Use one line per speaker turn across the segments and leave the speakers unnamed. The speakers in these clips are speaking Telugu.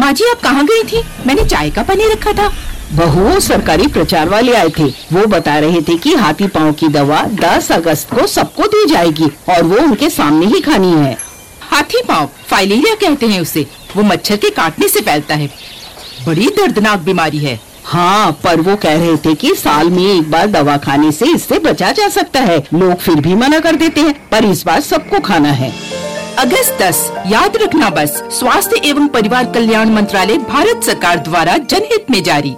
माँ जी आप कहाँ गई थी मैंने चाय का पानी रखा था
बहू सरकारी प्रचार वाले आए थे वो बता रहे थे कि हाथी पांव की दवा 10 अगस्त को सबको दी जाएगी और वो उनके सामने ही खानी है
हाथी पाँव फाइलेरिया कहते हैं उसे वो मच्छर के काटने से फैलता है बड़ी दर्दनाक बीमारी है
हाँ पर वो कह रहे थे कि साल में एक बार दवा खाने से इससे बचा जा सकता है लोग फिर भी मना कर देते हैं पर इस बार सबको खाना है
अगस्त 10 याद रखना बस स्वास्थ्य एवं परिवार कल्याण मंत्रालय भारत सरकार द्वारा जनहित में जारी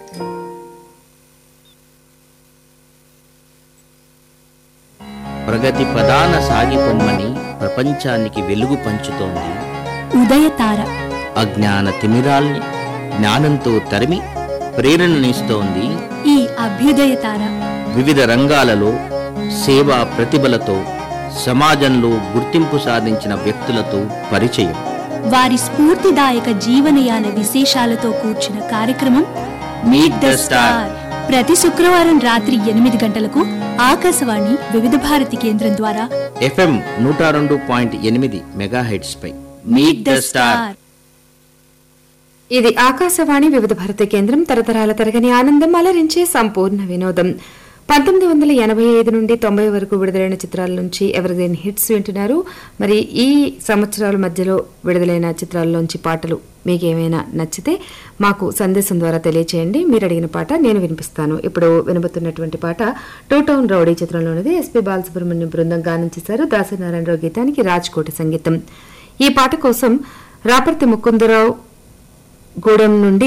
ప్రగతి ప్రధాన సాగిపొమ్మని ప్రపంచానికి వెలుగు పంచుతోంది
ఉదయతార
అజ్ఞాన తిమిరాల్ని జ్ఞానంతో తరిమి ప్రేరణనిస్తోంది
ఈ అభ్యుదయ తార
వివిధ రంగాలలో సేవా ప్రతిభలతో సమాజంలో గుర్తింపు సాధించిన వ్యక్తులతో పరిచయం
వారి స్ఫూర్తిదాయక జీవనయాన విశేషాలతో కూర్చిన కార్యక్రమం మీట్ ద స్టార్ ప్రతి శుక్రవారం రాత్రి ఎనిమిది గంటలకు ఆకాశవాణి వివిధ భారతి కేంద్రం ద్వారా
ఎఫ్ఎం నూట రెండు పాయింట్ ఎనిమిది మెగాహెడ్స్ పై మీట్ ద స్టార్
ఇది ఆకాశవాణి వివిధ భారతి కేంద్రం తరతరాల తరగని ఆనందం అలరించే సంపూర్ణ వినోదం పంతొమ్మిది వందల ఎనభై ఐదు నుండి తొంభై వరకు విడుదలైన చిత్రాల నుంచి ఎవరిగ్రీన్ హిట్స్ వింటున్నారు మరి ఈ సంవత్సరాల మధ్యలో విడుదలైన చిత్రాల్లోంచి పాటలు మీకు ఏమైనా నచ్చితే మాకు సందేశం ద్వారా తెలియచేయండి మీరు అడిగిన పాట నేను వినిపిస్తాను ఇప్పుడు వినబోతున్నటువంటి పాట టూ టౌన్ రౌడీ చిత్రంలోనిది ఎస్పీ బాలసుబ్రహ్మణ్యం బృందం గానం చేశారు దాసనారాయణరావు గీతానికి రాజ్కోటి సంగీతం ఈ పాట కోసం రాపర్తి ముకుందరావు గూడెం నుండి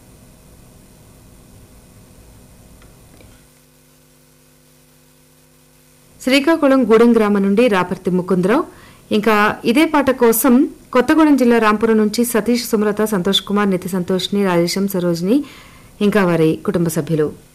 శ్రీకాకుళం గూడెం గ్రామం నుండి రాపర్తి ముకుందరావు ఇంకా ఇదే పాట కోసం కొత్తగూడెం జిల్లా రాంపురం నుంచి సతీష్ సుమలత సంతోష్ కుమార్ నితి సంతోష్ని రాజేశం సరోజ్ని ఇంకా వారి కుటుంబ సభ్యులు